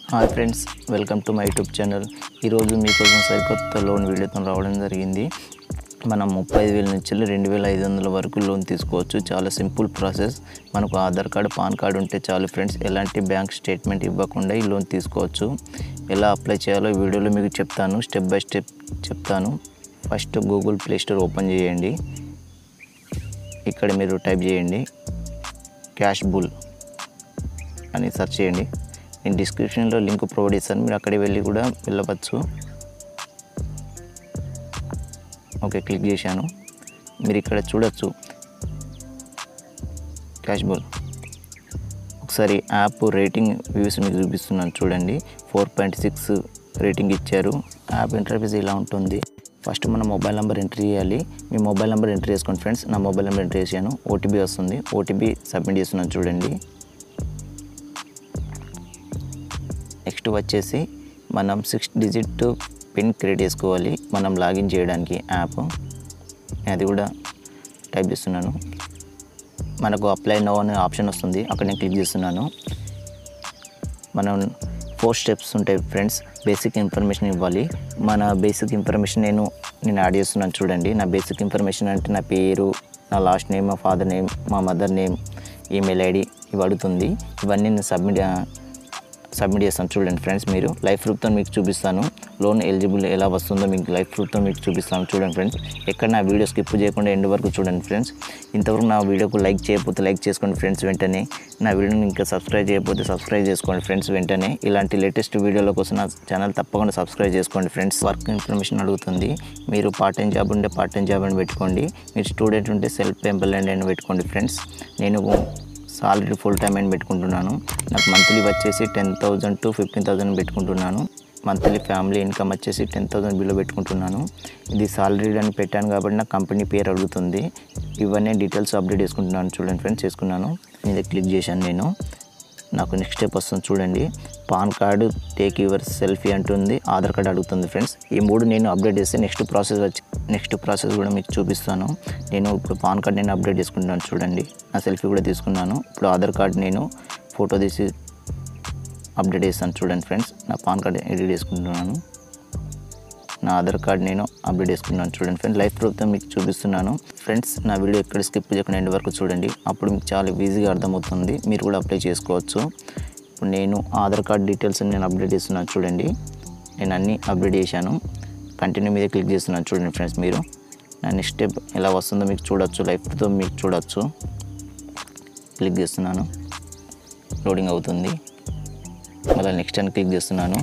hi friends welcome to my YouTube channel ఈరోజు మీకోసం సరికొత్త లోన్ వీడియోతో రావడం జరిగింది మనం ముప్పై ఐదు వేల నుంచి రెండు వేల ఐదు వందల వరకు లోన్ తీసుకోవచ్చు చాలా సింపుల్ ప్రాసెస్ మనకు ఆధార్ కార్డు పాన్ కార్డు ఉంటే చాలు ఫ్రెండ్స్ ఎలాంటి బ్యాంక్ స్టేట్మెంట్ ఇవ్వకుండా ఈ లోన్ తీసుకోవచ్చు ఎలా అప్లై చేయాలో ఈ వీడియోలో మీకు చెప్తాను స్టెప్ బై స్టెప్ చెప్తాను first Google Play Store open చేయండి ఇక్కడ మీరు టైప్ చేయండి క్యాష్ బుల్ అని సెర్చ్ చేయండి నేను డిస్క్రిప్షన్లో లింక్ ప్రొవైడ్ చేస్తాను మీరు అక్కడికి వెళ్ళి కూడా వెళ్ళవచ్చు ఓకే క్లిక్ చేశాను మీరు ఇక్కడ చూడొచ్చు క్యాష్ బుల్ ఒకసారి యాప్ రేటింగ్ వ్యూస్ మీకు చూపిస్తున్నాను చూడండి ఫోర్ పాయింట్ సిక్స్ రేటింగ్ ఇచ్చారు యాప్ ఇంటర్ఫేస్ ఇలా ఉంటుంది ఫస్ట్ మన మొబైల్ నెంబర్ ఎంట్రీ చేయాలి మీ మొబైల్ నెంబర్ ఎంట్రీ చేసుకోండి ఫ్రెండ్స్ నా మొబైల్ నెంబర్ ఎంట్రీ చేశాను ఓటీపీ వస్తుంది ఓటీపీ సబ్మిట్ చేస్తున్నాను చూడండి నెక్స్ట్ వచ్చేసి మనం సిక్స్ డిజిట్ పిన్ క్రియేట్ చేసుకోవాలి మనం లాగిన్ చేయడానికి యాప్ అది కూడా టైప్ చేస్తున్నాను మనకు అప్లై నో అనే ఆప్షన్ వస్తుంది అక్కడ నేను క్లిక్ చేస్తున్నాను మనం ఫోర్ స్టెప్స్ ఉంటాయి ఫ్రెండ్స్ బేసిక్ ఇన్ఫర్మేషన్ ఇవ్వాలి మన బేసిక్ ఇన్ఫర్మేషన్ నేను నేను యాడ్ చేస్తున్నాను చూడండి నా బేసిక్ ఇన్ఫర్మేషన్ అంటే నా పేరు నా లాస్ట్ నేమ్ మా ఫాదర్ నేమ్ మా మదర్ నేమ్ ఈమెయిల్ ఐడి ఇవి అడుగుతుంది ఇవన్నీ నేను సబ్మిట్ సబ్మిట్ చేస్తాను చూడండి ఫ్రెండ్స్ మీరు లైఫ్ ప్రూఫ్తో మీకు చూపిస్తాను లోన్ ఎలిజిబుల్ ఎలా వస్తుందో మీకు లైఫ్ ప్రూఫ్తో మీకు చూపిస్తాను చూడండి ఫ్రెండ్స్ ఎక్కడ నా వీడియో స్కిప్ చేయకుండా ఎండ్ వరకు చూడండి ఫ్రెండ్స్ ఇంతవరకు నా వీడియోకు లైక్ చేయకపోతే లైక్ చేసుకోండి ఫ్రెండ్స్ వెంటనే నా వీడియోని ఇంకా సబ్స్క్రైబ్ చేయకపోతే సబ్స్క్రైబ్ చేసుకోండి ఫ్రెండ్స్ వెంటనే ఇలాంటి లేటెస్ట్ వీడియోల కోసం నా ఛానల్ తప్పకుండా సబ్స్క్రైబ్ చేసుకోండి ఫ్రెండ్స్ వర్క్ ఇన్ఫర్మేషన్ అడుగుతుంది మీరు పార్ట్ టైం జాబ్ ఉంటే పార్ట్ టైం జాబ్ అని పెట్టుకోండి మీరు స్టూడెంట్ ఉంటే సెల్ఫ్ ఎంప్లాయ్మెంట్ అని పెట్టుకోండి ఫ్రెండ్స్ నేను సాలరీ ఫుల్ టైం అని పెట్టుకుంటున్నాను నాకు మంత్లీ వచ్చేసి ten thousand to fifteen thousand పెట్టుకుంటున్నాను మంత్లీ ఫ్యామిలీ ఇన్కమ్ వచ్చేసి టెన్ థౌసండ్ బిలో పెట్టుకుంటున్నాను ఇది సాలరీ అని పెట్టాను కాబట్టి నాకు కంపెనీ పేరు అడుగుతుంది ఇవన్నీ డీటెయిల్స్ అప్డేట్ చేసుకుంటున్నాను చూడండి ఫ్రెండ్స్ చేసుకున్నాను మీద క్లిక్ చేశాను నేను నాకు నెక్స్ట్ స్టెప్ వస్తుంది చూడండి PAN card take your selfie అంటుంది ఆధార్ కార్డు అడుగుతుంది ఫ్రెండ్స్ ఈ మూడు నేను అప్డేట్ చేస్తే నెక్స్ట్ ప్రాసెస్ వచ్చి నెక్స్ట్ ప్రాసెస్ కూడా మీకు చూపిస్తాను నేను ఇప్పుడు పాన్ కార్డ్ నేను అప్డేట్ చేసుకుంటున్నాను చూడండి నా సెల్ఫీ కూడా తీసుకున్నాను ఇప్పుడు ఆధార్ కార్డు నేను ఫోటో తీసి అప్డేట్ చేస్తాను చూడండి ఫ్రెండ్స్ నా పాన్ కార్డ్ ఎడిట్ చేసుకుంటున్నాను నా ఆధార్ కార్డ్ నేను అప్డేట్ చేసుకున్నాను చూడండి ఫ్రెండ్స్ లైఫ్ ప్రూఫ్తో మీకు చూపిస్తున్నాను ఫ్రెండ్స్ నా వీడియో ఎక్కడ స్కిప్ చేయకుండా ఎండ్ వరకు చూడండి అప్పుడు మీకు చాలా ఈజీగా అర్థమవుతుంది మీరు కూడా అప్లై చేసుకోవచ్చు ఇప్పుడు నేను ఆధార్ కార్డ్ డీటెయిల్స్ నేను అప్డేట్ చేస్తున్నాను చూడండి నేను అన్నీ అప్డేట్ చేశాను కంటిన్యూ మీద క్లిక్ చేస్తున్నాను చూడండి ఫ్రెండ్స్ మీరు నా నెక్స్ట్ స్టెప్ ఎలా వస్తుందో మీకు చూడొచ్చు లైఫ్తో మీకు చూడొచ్చు క్లిక్ చేస్తున్నాను లోడింగ్ అవుతుంది మళ్ళీ నెక్స్ట్ అని క్లిక్ చేస్తున్నాను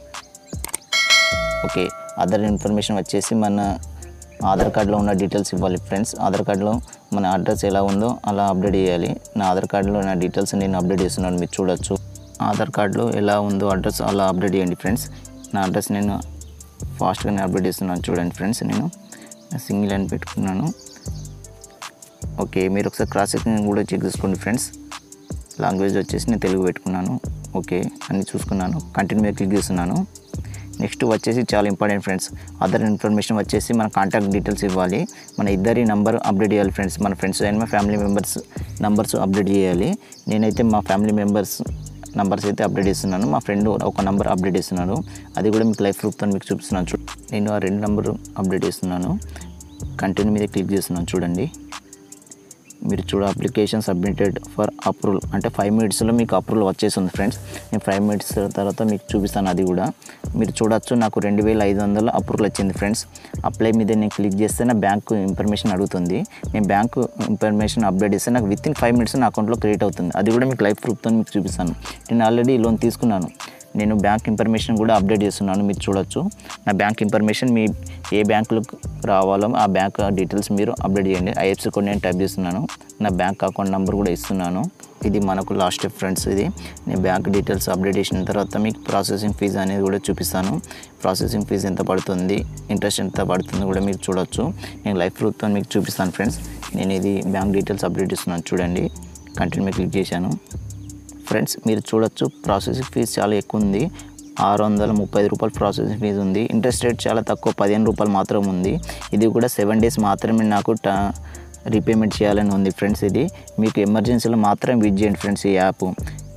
ఓకే అదర్ ఇన్ఫర్మేషన్ వచ్చేసి మన ఆధార్ కార్డులో ఉన్న డీటెయిల్స్ ఇవ్వాలి ఫ్రెండ్స్ ఆధార్ కార్డులో మన అడ్రస్ ఎలా ఉందో అలా అప్డేట్ చేయాలి నా ఆధార్ కార్డులో నా డీటెయిల్స్ నేను అప్డేట్ చేస్తున్నాను మీరు చూడొచ్చు ఆధార్ కార్డులో ఎలా ఉందో అడ్రస్ అలా అప్డేట్ చేయండి ఫ్రెండ్స్ నా అడ్రస్ నేను ఫాస్ట్గా నేను అప్డేట్ చేస్తున్నాను చూడండి ఫ్రెండ్స్ నేను సింగిల్ అని పెట్టుకున్నాను ఓకే మీరు ఒకసారి క్రాస్ చెకింగ్ కూడా చెక్ చేసుకోండి ఫ్రెండ్స్ లాంగ్వేజ్ వచ్చేసి నేను తెలుగు పెట్టుకున్నాను ఓకే అన్ని చూసుకున్నాను కంటిన్యూ మీద క్లిక్ చేస్తున్నాను నెక్స్ట్ వచ్చేసి చాలా ఇంపార్టెంట్ ఫ్రెండ్స్ అదర్ ఇన్ఫర్మేషన్ వచ్చేసి మన కాంటాక్ట్ డీటెయిల్స్ ఇవ్వాలి మన ఇద్దరి నంబర్ అప్డేట్ చేయాలి ఫ్రెండ్స్ మన ఫ్రెండ్స్ అయిన మా ఫ్యామిలీ మెంబర్స్ నంబర్స్ అప్డేట్ చేయాలి నేనైతే మా ఫ్యామిలీ మెంబర్స్ నంబర్స్ అయితే అప్డేట్ చేస్తున్నాను మా ఫ్రెండ్ ఒక నంబర్ అప్డేట్ చేస్తున్నాను అది కూడా మీకు లైఫ్ ప్రూఫ్తో మీకు చూపిస్తున్నాను చూ నేను ఆ రెండు నంబర్ అప్డేట్ చేస్తున్నాను కంటిన్యూ మీద క్లిక్ చేస్తున్నాను చూడండి మీరు చూడ అప్లికేషన్ సబ్మిటెడ్ ఫర్ అప్రూవల్ అంటే ఫైవ్ మినిట్స్లో మీకు అప్రూవల్ వచ్చేసింది ఫ్రెండ్స్ నేను ఫైవ్ మినిట్స్ తర్వాత మీకు చూపిస్తాను అది కూడా మీరు చూడొచ్చు నాకు రెండు వేల ఐదు వందలు అప్రూవల్ వచ్చింది ఫ్రెండ్స్ అప్లై మీద నేను క్లిక్ చేస్తే నా బ్యాంకు ఇన్ఫర్మేషన్ అడుగుతుంది నేను బ్యాంకు ఇన్ఫర్మేషన్ అప్డేట్ చేస్తే నాకు విత్ ఇన్ ఫైవ్ మినిట్స్ నా అకౌంట్లో క్రియేట్ అవుతుంది అది కూడా మీకు లైఫ్ ప్రూఫ్తో మీకు చూపిస్తాను నేను ఆల్రెడీ లోన్ తీసుకున్నాను నేను బ్యాంక్ ఇన్ఫర్మేషన్ కూడా అప్డేట్ చేస్తున్నాను మీరు చూడొచ్చు నా బ్యాంక్ ఇన్ఫర్మేషన్ మీ ఏ బ్యాంకులకు రావాలో ఆ బ్యాంక్ డీటెయిల్స్ మీరు అప్డేట్ చేయండి ఐఎఫ్సి కోడ్ నేను టైప్ చేస్తున్నాను నా బ్యాంక్ అకౌంట్ నెంబర్ కూడా ఇస్తున్నాను ఇది మనకు లాస్ట్ స్టెప్ ఫ్రెండ్స్ ఇది నేను బ్యాంక్ డీటెయిల్స్ అప్డేట్ చేసిన తర్వాత మీకు ప్రాసెసింగ్ ఫీజు అనేది కూడా చూపిస్తాను ప్రాసెసింగ్ ఫీజు ఎంత పడుతుంది ఇంట్రెస్ట్ ఎంత పడుతుంది కూడా మీరు చూడొచ్చు నేను లైఫ్ ప్రూఫ్తో మీకు చూపిస్తాను ఫ్రెండ్స్ నేను ఇది బ్యాంక్ డీటెయిల్స్ అప్డేట్ చేస్తున్నాను చూడండి కంటిన్యూ మీద క్లిక్ చేశాను ఫ్రెండ్స్ మీరు చూడొచ్చు ప్రాసెసింగ్ ఫీజు చాలా ఎక్కువ ఉంది ఆరు వందల ముప్పై ఐదు రూపాయలు ప్రాసెసింగ్ ఫీజు ఉంది ఇంట్రెస్ట్ రేట్ చాలా తక్కువ పదిహేను రూపాయలు మాత్రం ఉంది ఇది కూడా సెవెన్ డేస్ మాత్రమే నాకు టా రీపేమెంట్ చేయాలని ఉంది ఫ్రెండ్స్ ఇది మీకు ఎమర్జెన్సీలో మాత్రం యూజ్ చేయండి ఫ్రెండ్స్ ఈ యాప్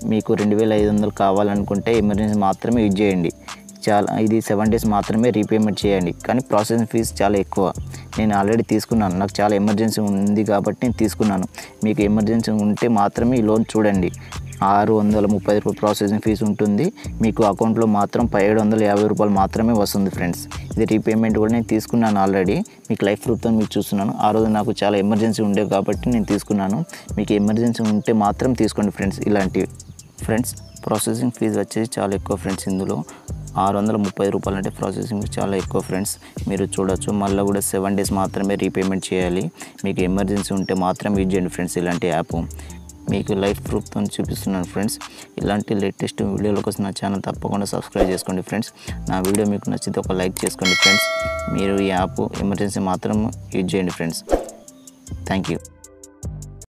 మీకు రెండు వేల ఐదు వందలు కావాలనుకుంటే ఎమర్జెన్సీ మాత్రమే యూజ్ చేయండి చాలా ఇది సెవెన్ డేస్ మాత్రమే రీపేమెంట్ చేయండి కానీ ప్రాసెసింగ్ ఫీజు చాలా ఎక్కువ నేను ఆల్రెడీ తీసుకున్నాను నాకు చాలా ఎమర్జెన్సీ ఉంది కాబట్టి నేను తీసుకున్నాను మీకు ఎమర్జెన్సీ ఉంటే మాత్రమే ఈ లోన్ చూడండి ఆరు వందల ముప్పై రూపాయలు ప్రాసెసింగ్ ఫీజు ఉంటుంది మీకు అకౌంట్లో మాత్రం పదిహేడు వందల యాభై రూపాయలు మాత్రమే వస్తుంది ఫ్రెండ్స్ ఇది రీపేమెంట్ కూడా నేను తీసుకున్నాను ఆల్రెడీ మీకు లైఫ్ ప్రూఫ్తో మీకు చూస్తున్నాను ఆ రోజు నాకు చాలా ఎమర్జెన్సీ ఉండే కాబట్టి నేను తీసుకున్నాను మీకు ఎమర్జెన్సీ ఉంటే మాత్రం తీసుకోండి ఫ్రెండ్స్ ఇలాంటివి ఫ్రెండ్స్ ప్రాసెసింగ్ ఫీజు వచ్చేసి చాలా ఎక్కువ ఫ్రెండ్స్ ఇందులో ఆరు వందల ముప్పై రూపాయలు అంటే ప్రాసెసింగ్ ఫీజు చాలా ఎక్కువ ఫ్రెండ్స్ మీరు చూడొచ్చు మళ్ళీ కూడా సెవెన్ డేస్ మాత్రమే రీపేమెంట్ చేయాలి మీకు ఎమర్జెన్సీ ఉంటే మాత్రం యూజ్ చేయండి ఫ్రెండ్స్ ఇలాంటి యాప్ మీకు లైఫ్ ప్రూఫ్తో చూపిస్తున్నాను ఫ్రెండ్స్ ఇలాంటి లేటెస్ట్ వీడియోల కోసం నా ఛానల్ తప్పకుండా సబ్స్క్రైబ్ చేసుకోండి ఫ్రెండ్స్ నా వీడియో మీకు నచ్చితే ఒక లైక్ చేసుకోండి ఫ్రెండ్స్ మీరు ఈ యాప్ ఎమర్జెన్సీ మాత్రం యూజ్ చేయండి ఫ్రెండ్స్ థ్యాంక్ యూ